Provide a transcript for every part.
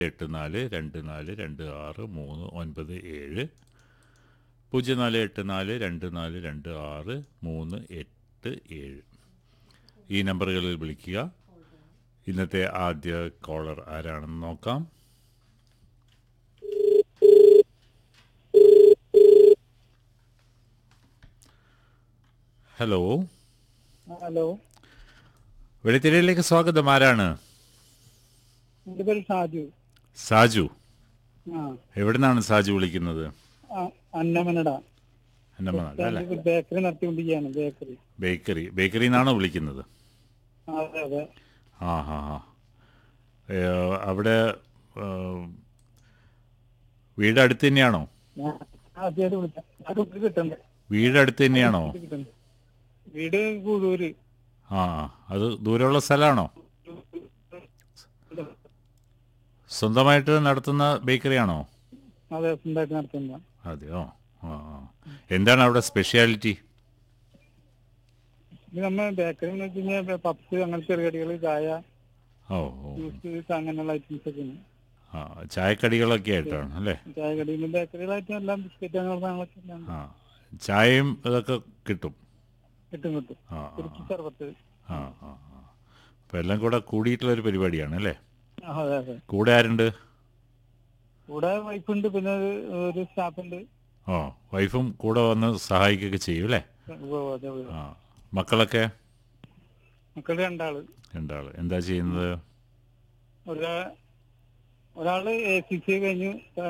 എട്ട് നാല് രണ്ട് നാല് രണ്ട് ആറ് മൂന്ന് ഒൻപത് ഏഴ് പൂജ്യം നാല് എട്ട് നാല് രണ്ട് നാല് രണ്ട് ആറ് മൂന്ന് എട്ട് ഏഴ് ഈ നമ്പറുകളിൽ വിളിക്കുക ഇന്നത്തെ ആദ്യ കോളർ ആരാണെന്ന് നോക്കാം ഹലോ ഹലോ വെളിത്തിരയിലേക്ക് സ്വാഗതം ആരാണ് എന്റെ പേര് ഷാജു സാജു ആ എവിടെ നിന്നാണ് സാജു വിളിക്കുന്നത് ആ, അന്നമനട അന്നമ്മനാട് അല്ലേ ബേക്കറി നടത്തിക്കൊണ്ടിരിക്കുകയാണ് ബേക്കറി ബേക്കറി ബേക്കറിയിൽ നിന്നാണോ വിളിക്കുന്നത് ആ, അതെ അതെ ആ ഹാ ഹാ ഏ, അവിടെ ഏ, വീട് അടുത്ത് തന്നെയാണോ ഞാൻ ആദ്യമായിട്ട് വിളിക്കാം ആ കുട്ടി കിട്ടണ്ടേ വീട് അടുത്ത് തന്നെയാണോ കിട്ടണ്ടേ വീട് കൂടൂര് ആ ആ. അത് ദൂരമുള്ള സ്ഥലമാണോ സ്വന്തമായിട്ട് നടത്തുന്ന ബേക്കറിയാണോ അതെ സ്വന്തമായിട്ട് നടത്തുന്ന അതെയോ ആ ആ. എന്താണ് അവിടെ സ്പെഷ്യാലിറ്റി ഇത് നമ്മ ബേക്കറി എന്ന് വെച്ച് കഴിഞ്ഞാൽ പപ്സ് അങ്ങനെ ചെറുകടികൾ ചായ ഓ ഓ ജ്യൂസ് അങ്ങനെയുള്ള ഐറ്റംസ് ഒക്കെയാണ് ആ ചായക്കടികളൊക്കെ ആയിട്ടാണ് അല്ലേ ചായ കടിയിൽ ബേക്കറികളായിട്ടും എല്ലാം ബിസ്ക്കറ്റ് അങ്ങനെയുള്ള സാധനങ്ങളൊക്കെ എല്ലാം ആ ചായയും ഇതൊക്കെ കിട്ടും കിട്ടും കിട്ടും ആ ആ കുറിച്ച് സർബത്ത് ആ ആ ആ. അപ്പം എല്ലാം കൂടെ കൂടിയിട്ടുള്ളൊരു പരിപാടിയാണ് അല്ലേ ആ, അതെ അതെ കൂടെ ആരുണ്ട് കൂടെ വൈഫുണ്ട് പിന്നെ ഒരു- ഒരു സ്റ്റാഫ് ഉണ്ട് ഓ വൈഫും കൂടെ വന്ന് സഹായിക്കുകയൊക്കെ ചെയ്യും അല്ലേ ഉവ്വ് ഉവ്വ് അതെ ഉവ്വ്. ആ മക്കളൊക്കെ മക്കള് രണ്ടാള് രണ്ടാൾ എന്താ ചെയ്യുന്നത് ഒരാ ഒരാള് എ സി സി കഴിഞ്ഞു ആ,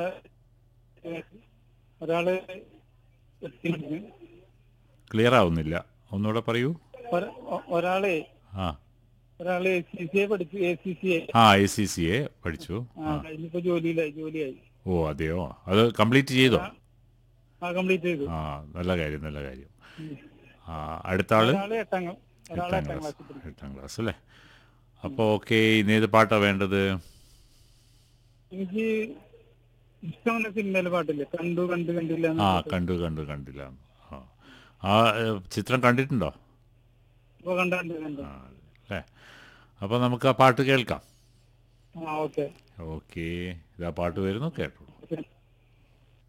ഒരാള് എസ് കഴിഞ്ഞു. ക്ലിയർ ആവുന്നില്ല ഒന്നുകൂടെ പറയൂ ഒര- ഒ- ഒരാള് ആ ഒരാള് എ സി സി പഠിച്ചു എ സി സി ആ ഐ സി സി എ പഠിച്ചു ആ കഴിഞ്ഞിപ്പോ ജോലിയിലായി ജോലിയായി ഓ അതെയോ അത് കംപ്ലീറ്റ് ചെയ്തോ ആ കംപ്ലീറ്റ് ചെയ്തു ആ നല്ല കാര്യം നല്ല കാര്യം ആ അടുത്ത ആള് ഒരാള് എട്ടാം ക്ലാ- ഒരാള് എട്ടാം എട്ടാം ക്ലാസ് ക്ലാസ്സിൽ പഠിച്ചു എട്ടാം ക്ലാസ് അല്ലേ അപ്പോൾ ഓക്കെ ഇന്ന് ഏത് പാട്ടാ വേണ്ടത് എനിക്ക് ഇഷ്ടമുള്ള സിനിമയിലെ പാട്ടില്ലേ കണ്ടു കണ്ടു കണ്ടില്ല എന്ന ആ പാട്ട്. കണ്ടു കണ്ടു കണ്ടില്ല ആ ആ ഏ, ചിത്രം കണ്ടിട്ടുണ്ടോ ഇപ്പൊ കണ്ടു കണ്ടു കണ്ടു ആ അല്ലേ അപ്പോൾ നമുക്ക് ആ പാട്ട് കേൾക്കാം ആ ഓക്കെ ഓക്കെ ഇതാ പാട്ട് വരുന്നു കേട്ടോളൂ